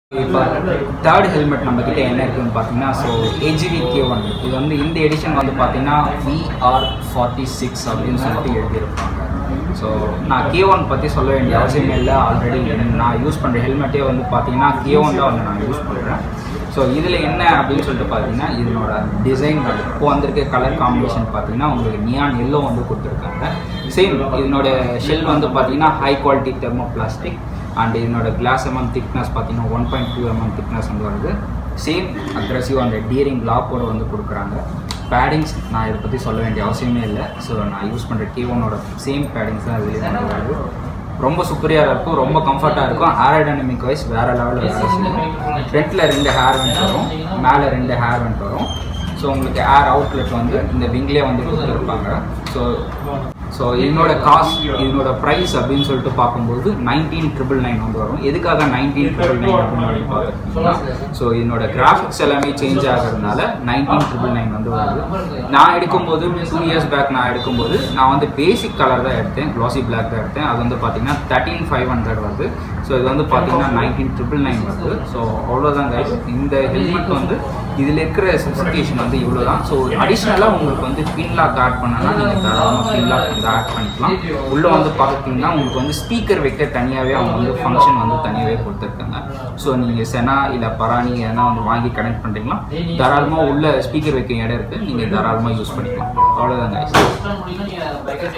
இப்போ third helmet நம்ம கிட்ட என்ன இருக்குன்னு பார்த்தீங்கன்னா ஸோ ஏஜிவி கே ஒன் இது வந்து இந்த எடிஷன் வந்து பார்த்தீங்கன்னா விஆர் ஃபார்ட்டி சிக்ஸ் அப்படின்னு சொல்லிட்டு எழுதியிருப்பாங்க ஸோ நான் கே ஒன் பற்றி சொல்ல வேண்டிய அவசியமே இல்லை ஆல்ரெடி நான் யூஸ் பண்ணுற ஹெல்மெட்டே வந்து பார்த்தீங்கன்னா கே ஒன் தான் வந்து நான் யூஸ் பண்ணுறேன் ஸோ இதில் என்ன அப்படின்னு சொல்லிட்டு பார்த்தீங்கன்னா இதனோட டிசைன் இப்போ வந்திருக்க கலர் காம்பினேஷன் பார்த்தீங்கன்னா உங்களுக்கு நியான் எல்லோ வந்து கொடுத்துருக்காங்க சேம் இதனோட ஷெல் வந்து பார்த்தீங்கன்னா high quality thermoplastic and இதனோட கிளாஸ் எம்எம் திக்னஸ் பார்த்தீங்கன்னா one point two MM thickness வந்து வருது சேம் அக்ரஸிவ் அந்த டியரிங் லாப்போட வந்து கொடுக்குறாங்க பேடிங்ஸ் நான் இதை பற்றி சொல்ல வேண்டிய அவசியமே இல்லை ஸோ நான் யூஸ் பண்ணுற கே ஒனோட சேம் பேடிங்ஸ் தான் இதுலேயே வந்து வருது ரொம்ப சூப்பரியாக இருக்கும் ரொம்ப கம்ஃபர்ட்டாக இருக்கும் ஏரோடைனமிக் வைஸ் வேறு லெவலில் வேலை செய்யும் ஃப்ரண்ட்டில் ரெண்டு ஹேர் வெண்ட் வரும் மேலே ரெண்டு ஹேர் வெண்ட் வரும் ஸோ உங்களுக்கு ஏர் அவுட்லெட் வந்து இந்த விங்லேயே வந்து கொடுத்துருப்பாங்க ஸோ ஸோ இதனோட காஸ்ட் இதனோட ப்ரைஸ் அப்படின்னு சொல்லிட்டு பார்க்கும்போது நைன்டீன் ட்ரிபிள் நைன் வந்து வரும் எதுக்காக நைன்டீன் ட்ரிபிள் நைன் அப்படின்னு பார்த்துருக்கீங்கன்னா ஸோ இதனோட கிராஃபிக்ஸ் எல்லாமே சேஞ்ச் ஆகிறதுனால நைன்டீன் ட்ரிபிள் நைன் வந்து வருது நான் எடுக்கும்போது டூ இயர்ஸ் பேக் நான் எடுக்கும்போது நான் வந்து பேசிக் கலர் தான் எடுத்தேன் க்ளாசி பிளாக் தான் எடுத்தேன் அது வந்து பார்த்தீங்கன்னா தேர்ட்டீன் ஃபைவ் ஹண்ட்ரட் வருது ஸோ இது வந்து பார்த்தீங்கன்னா நைன்டீன் ட்ரிபிள் நைன் வருது ஸோ அவ்வளோதான் guys இந்த ஹெல்மெட் வந்து இதில் இருக்கிற ஸ்பெசிஃபிகேஷன் வந்து இவ்வளோ தான் ஸோ அடிஷ்னலாக உங்களுக்கு வந்து பின் லாக் ஆட் பண்ணனா நீங்கள் தாராளமாக பின் லாக் வந்து ஆட் பண்ணிக்கலாம் உள்ளே வந்து பார்த்தீங்கன்னா உங்களுக்கு வந்து ஸ்பீக்கர் வைக்க தனியாகவே அவங்க வந்து ஃபங்க்ஷன் வந்து தனியாகவே கொடுத்துருக்காங்க ஸோ நீங்கள் செனா இல்லை பராணி எதனா வந்து வாங்கி கனெக்ட் பண்ணுறீங்களா தாராளமாக உள்ள ஸ்பீக்கர் வைக்க இடம் இருக்குது நீங்கள் தாராளமாக யூஸ் பண்ணிக்கலாம் அவ்வளோதான் guys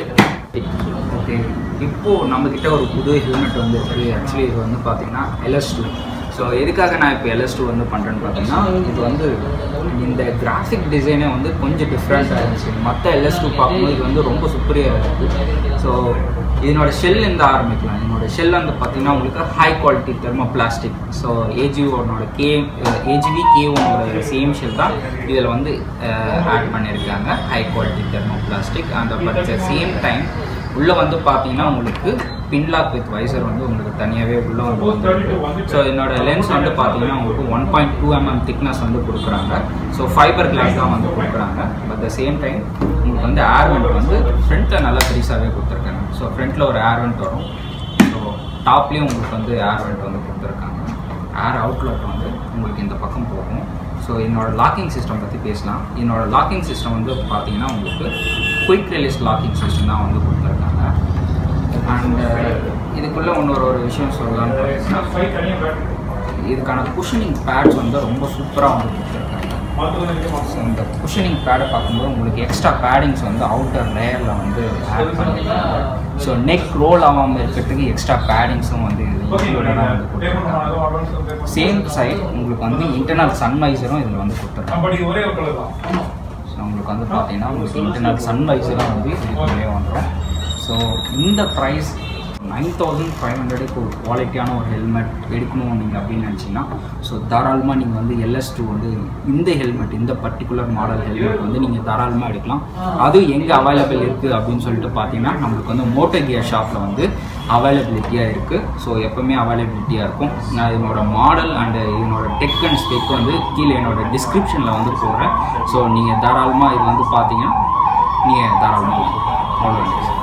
ஓகே இப்போது நம்மக்கிட்ட ஒரு புது ஹெல்மெட் வந்து இருக்குது ஆக்சுவலி இது வந்து பார்த்தீங்கன்னா எல்எஸ் டூ ஸோ எதுக்காக நான் இப்போ எல்எஸ் டூ வந்து பண்ணுறேன்னு பார்த்தீங்கன்னா இது வந்து இந்த கிராஃபிக் டிசைனே வந்து கொஞ்சம் டிஃப்ரெண்ட்டாக இருந்துச்சு மற்ற எல்எஸ் டூ பார்க்கும்போது இது வந்து ரொம்ப சூப்பரியாக இருக்குது ஸோ இதனோட ஷெல் இருந்து ஆரம்பிக்கலாம் இதனோட ஷெல் வந்து பார்த்தீங்கன்னா உங்களுக்கு high quality thermoplastic so ஏஜிஓனோட கே ஏஜிவி கே ஒனோட சேம் ஷெல் தான் இதில் வந்து ஆட் பண்ணியிருக்காங்க high quality thermoplastic and but same time உள்ளே வந்து பார்த்தீங்கன்னா உங்களுக்கு பின்லாக் வித் வைசர் வந்து உங்களுக்கு தனியாகவே உள்ளே வந்து வந்துருக்கு ஸோ என்னோட லென்ஸ் வந்து பார்த்தீங்கன்னா உங்களுக்கு one point two MM thickness வந்து கொடுக்குறாங்க ஸோ ஃபைபர் கிளாஸ் தான் வந்து கொடுக்குறாங்க பட் த சேம் டைம் உங்களுக்கு வந்து ஏர் வெண்ட் வந்து ஃப்ரண்ட்டில் நல்லா பெருசாகவே கொடுத்துருக்காங்க ஸோ ஃப்ரண்ட்டில் ஒரு ஏர் வெண்ட் வரும் ஸோ டாப்லேயும் உங்களுக்கு வந்து ஏர் வெண்ட் வந்து கொடுத்துருக்காங்க ஏர் அவுட்லெட் வந்து உங்களுக்கு இந்த பக்கம் போகும் ஸோ என்னோட லாக்கிங் சிஸ்டம் பற்றி பேசலாம் என்னோட லாக்கிங் சிஸ்டம் வந்து பார்த்தீங்கன்னா உங்களுக்கு குயிக் ரிலீஸ் லாக்கிங் சிஸ்டம் தான் வந்து கொடுத்துருக்காங்க அண்ட் இதுக்குள்ளே இன்னொரு ஒரு விஷயம் சொல்லலாம்னு பார்த்தீங்கன்னா இதுக்கான குஷனிங் பேட்ஸ் வந்து ரொம்ப சூப்பராக வந்து கொடுத்துருக்காங்க ஸோ இந்த குஷனிங் பேடை பார்க்கும்போது உங்களுக்கு எக்ஸ்ட்ரா பேடிங்ஸ் வந்து அவுட்டர் லேயரில் வந்து ஆட் பண்ணியிருக்காங்க ஸோ நெக் ரோல் ஆகாமல் இருக்கிறதுக்கு எக்ஸ்ட்ரா பேடிங்ஸும் வந்து இன்க்ளூடடாக வந்து கொடுத்துருக்காங்க சேம் சைட் உங்களுக்கு வந்து இன்டர்னல் சன்வைசரும் இதில் வந்து கொடுத்துருக்காங்க ஸோ உங்களுக்கு வந்து பார்த்தீங்கன்னா உங்களுக்கு இன்டர்னல் சன்வைசரும் வந்து இதுக்குள்ளே வந்துடும் ஸோ இந்த ப்ரைஸ் நைன் தௌசண்ட் ஃபைவ் ஹண்ட்ரடுக்கு ஒரு குவாலிட்டியான ஒரு ஹெல்மெட் எடுக்கணும் நீங்கள் அப்படின்னு நினச்சிங்கன்னா ஸோ தாராளமாக நீங்கள் வந்து எல்எஸ் டூ வந்து இந்த ஹெல்மெட் இந்த பர்டிகுலர் மாடல் ஹெல்மெட் வந்து நீங்கள் தாராளமாக எடுக்கலாம் அதுவும் எங்கே அவைலபிள் இருக்குது அப்படின்னு சொல்லிட்டு பார்த்தீங்கன்னா நம்மளுக்கு வந்து மோட்டோ கியர் ஷாப்பில் வந்து அவைலபிலிட்டியாக இருக்குது ஸோ எப்போவுமே அவைலபிலிட்டியாக இருக்கும் நான் இதனோட மாடல் அண்டு இதனோட டெக் அண்ட் ஸ்பெக் வந்து கீழே என்னோட டிஸ்கிரிப்ஷனில் வந்து போடுறேன் ஸோ நீங்கள் தாராளமாக இது வந்து பார்த்தீங்கன்னா நீங்கள் தாராளமாக அவ்வளோ